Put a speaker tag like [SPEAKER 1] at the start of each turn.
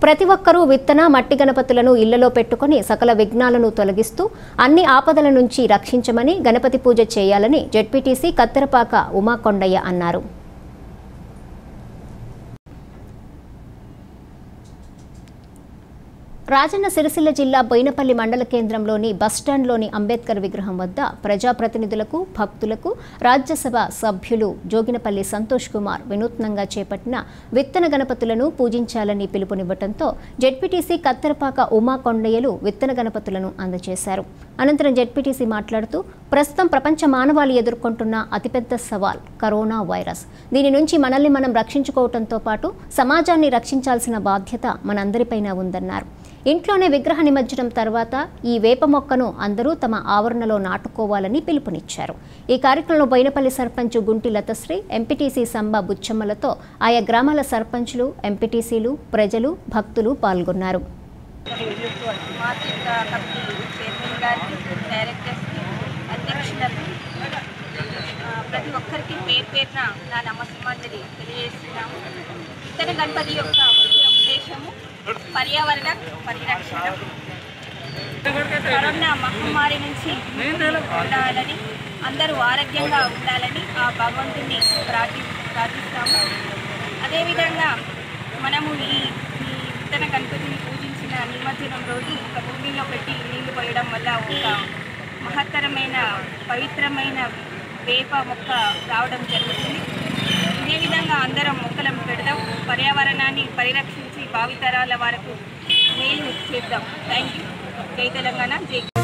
[SPEAKER 1] ప్రతి ఒక్కరూ విత్తన మట్టి గణపతులను ఇళ్లలో పెట్టుకొని సకల విఘ్నాలను తొలగిస్తూ అన్ని ఆపదల నుంచి రక్షించమని గణపతి పూజ చేయాలని జెడ్పీటీసీ కత్తెరపాక ఉమాకొండయ్య అన్నారు రాజన్న సిరిసిల్ల జిల్లా బోయినపల్లి మండల కేంద్రంలోని బస్టాండ్లోని అంబేద్కర్ విగ్రహం వద్ద ప్రజాప్రతినిధులకు భక్తులకు రాజ్యసభ సభ్యులు జోగినపల్లి సంతోష్ కుమార్ వినూత్నంగా చేపట్టిన విత్తన గణపతులను పూజించాలని పిలుపునివ్వడంతో జెడ్పీటీసీ కత్తెరపాక ఉమా కొండయ్యలు విత్తన గణపతులను అందజేశారు అనంతరం జెడ్పీటీసీ మాట్లాడుతూ ప్రస్తుతం ప్రపంచ మానవాళి ఎదుర్కొంటున్న అతిపెద్ద సవాల్ కరోనా వైరస్ దీని నుంచి మనల్ని మనం రక్షించుకోవడంతో పాటు సమాజాన్ని రక్షించాల్సిన బాధ్యత మనందరిపైన ఉందన్నారు ఇంట్లోనే విగ్రహ నిమజ్జనం తర్వాత ఈ వేప మొక్కను అందరూ తమ ఆవరణలో నాటుకోవాలని పిలుపునిచ్చారు ఈ కార్యక్రమంలో బోయినపల్లి సర్పంచ్ గుంటి లతశ్రీ ఎంపీటీసీ సంబ బుచ్చమ్మలతో ఆయా గ్రామాల సర్పంచులు ఎంపీటీసీలు ప్రజలు భక్తులు పాల్గొన్నారు
[SPEAKER 2] మాతృక కమిటీ చైర్మన్ గారికి డైరెక్టర్స్కి అధ్యక్షులకు ఆ, ప్రతి ఒక్కరికి పేరు పేరున నా నమస్కారాలు తెలియజేస్తున్నాము ఇతర గణపతి యొక్క ముఖ్య ఉద్దేశము పర్యావరణ పరిరక్షణ కరోనా మహమ్మారి నుంచి ఉండాలని అందరూ ఆరోగ్యంగా ఉండాలని ఆ భగవంతుని ప్రార్థి ప్రార్థిస్తాము అదేవిధంగా మనము ఈ ఈ విత్తన గణపతిని పూజించిన నిమజ్జనం రోజు ఒక భూమిలో పెట్టి నీళ్లు పోయడం వల్ల ఒక మహత్తరమైన పవిత్రమైన వేప మొక్క రావడం జరుగుతుంది ఇదే విధంగా అందరం మొక్కలను పెడదాం పర్యావరణాన్ని పరిరక్షించి భావితరాల వరకు మేలు చేద్దాం థ్యాంక్ యూ జై తెలంగాణ జై